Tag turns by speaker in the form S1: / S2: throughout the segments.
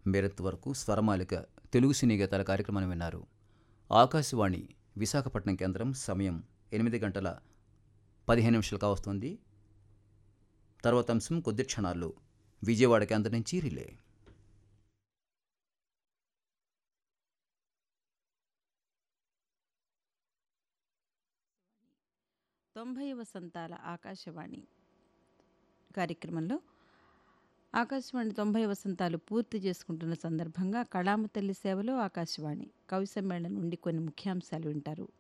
S1: మేరత్ వరకు స్వరమాలిక తెలుగు సినీ గీతాల కార్యక్రమాన్ని విన్నారు ఆకాశవాణి విశాఖపట్నం కేంద్రం సమయం ఎనిమిది గంటల పదిహేను నిమిషాలు కావస్తుంది తర్వాత అంశం కొద్ది క్షణాల్లో విజయవాడ కేంద్రం నుంచి రిలే
S2: తొంభై వసంతాల ఆకాశవాణి కార్యక్రమంలో ఆకాశవాణి తొంభై వసంతాలు పూర్తి చేసుకుంటున్న సందర్భంగా కళామ తల్లి సేవలో ఆకాశవాణి కవి సమ్మేళనం నుండి కొన్ని ముఖ్యాంశాలు వింటారు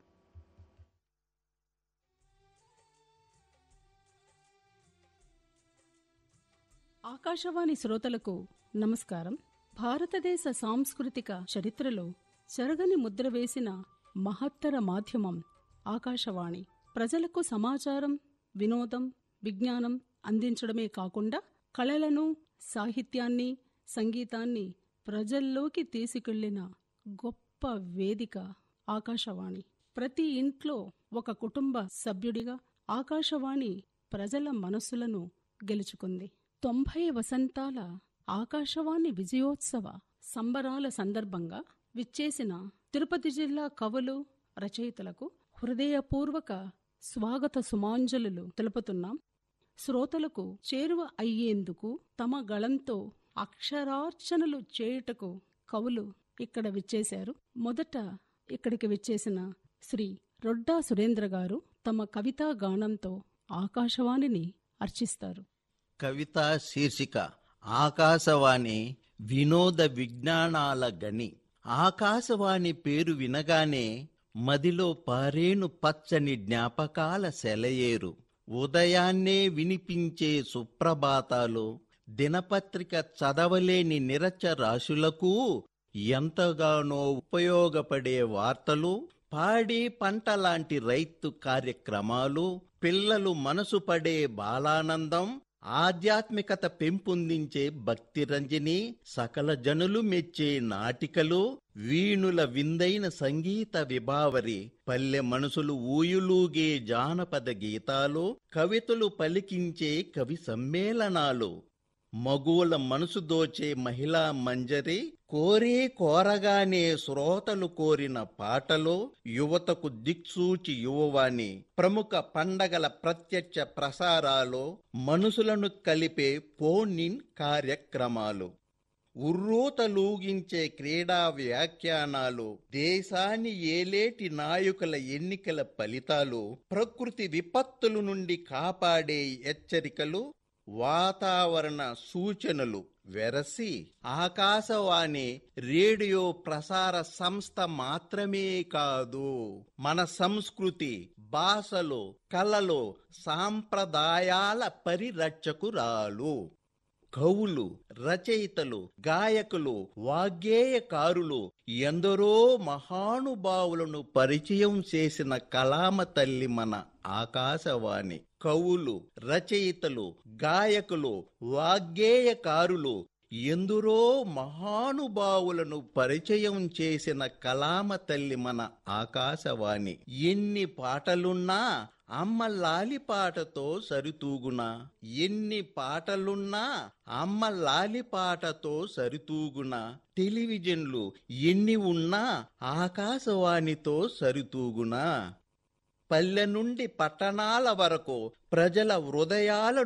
S3: ఆకాశవాణి శ్రోతలకు నమస్కారం భారతదేశ సాంస్కృతిక చరిత్రలో చెరగని ముద్ర వేసిన మహత్తర మాధ్యమం ఆకాశవాణి ప్రజలకు సమాచారం వినోదం విజ్ఞానం అందించడమే కాకుండా కళలను సాహిత్యాన్ని సంగీతాన్ని ప్రజల్లోకి తీసుకెళ్లిన గొప్ప వేదిక ఆకాశవాణి ప్రతి ఇంట్లో ఒక కుటుంబ సభ్యుడిగా ఆకాశవాణి ప్రజల మనస్సులను గెలుచుకుంది తొంభై వసంతాల ఆకాశవాణి విజయోత్సవ సంబరాల సందర్భంగా విచ్చేసిన తిరుపతి జిల్లా కవులు రచయితలకు హృదయపూర్వక స్వాగత సుమాంజలులు తెలుపుతున్నాం శ్రోతలకు చేరువ అయ్యేందుకు తమ గళంతో అక్షరార్చనలు చేయుటకు కవులు ఇక్కడ విచ్చేశారు మొదట ఇక్కడికి విచ్చేసిన శ్రీ రొడ్డా సురేంద్ర గారు తమ కవితా గానంతో ఆకాశవాణిని అర్చిస్తారు
S4: కవిత శీర్షిక ఆకాశవాణి వినోద విజ్ఞానాల గని ఆకాశవాణి పేరు వినగానే మదిలో పారేను పచ్చని జ్ఞాపకాల సెలయేరు ఉదయాన్నే వినిపించే సుప్రభాతాలు దినపత్రిక చదవలేని నిరచరాశులకు ఎంతగానో ఉపయోగపడే వార్తలు పాడి పంట లాంటి రైతు కార్యక్రమాలు పిల్లలు మనసు పడే బాలానందం ఆధ్యాత్మికత పెంపొందించే భక్తి రంజని సకల జనులు మెచ్చే నాటికలు వీణుల విందైన సంగీత విభావరి పల్లె మనసులు ఊయులూగే జానపద గీతాలు కవితలు పలికించే కవి సమ్మేళనాలు మగువుల మనసు దోచే మహిళా మంజరి కోరే కోరగానే శ్రోతలు కోరిన పాటలు యువతకు దిక్సూచి యువవాణి ప్రముఖ పండగల ప్రత్యక్ష ప్రసారాలు మనుషులను కలిపే ఫోన్ ఇన్ కార్యక్రమాలు ఉర్రూతలూగించే క్రీడా వ్యాఖ్యానాలు దేశాన్ని ఏలేటి నాయకుల ఎన్నికల ఫలితాలు ప్రకృతి విపత్తుల నుండి కాపాడే హెచ్చరికలు వాతావరణ సూచనలు వెరసి ఆకాశవాణి రేడియో ప్రసార సంస్థ మాత్రమే కాదు మన సంస్కృతి భాషలు కళలు సాంప్రదాయాల పరిరక్షకురాలు కవులు రచయితలు గాయకులు వాగ్గేయకారులు ఎందరో మహానుభావులను పరిచయం చేసిన కళామ తల్లి మన ఆకాశవాణి కవులు రచయితలు గాయకులు వాగ్గేయకారులు ఎందరో మహానుభావులను పరిచయం చేసిన కళామ తల్లి మన ఆకాశవాణి ఎన్ని పాటలున్నా అమ్మ లాలి పాటతో సరితూగునా ఎన్ని పాటలున్నా అమ్మ లాలి పాటతో సరితూగునా టెలివిజన్లు ఎన్ని ఉన్నా ఆకాశవాణితో సరితూగునా పల్లె నుండి పట్టణాల వరకు ప్రజల హృదయాలను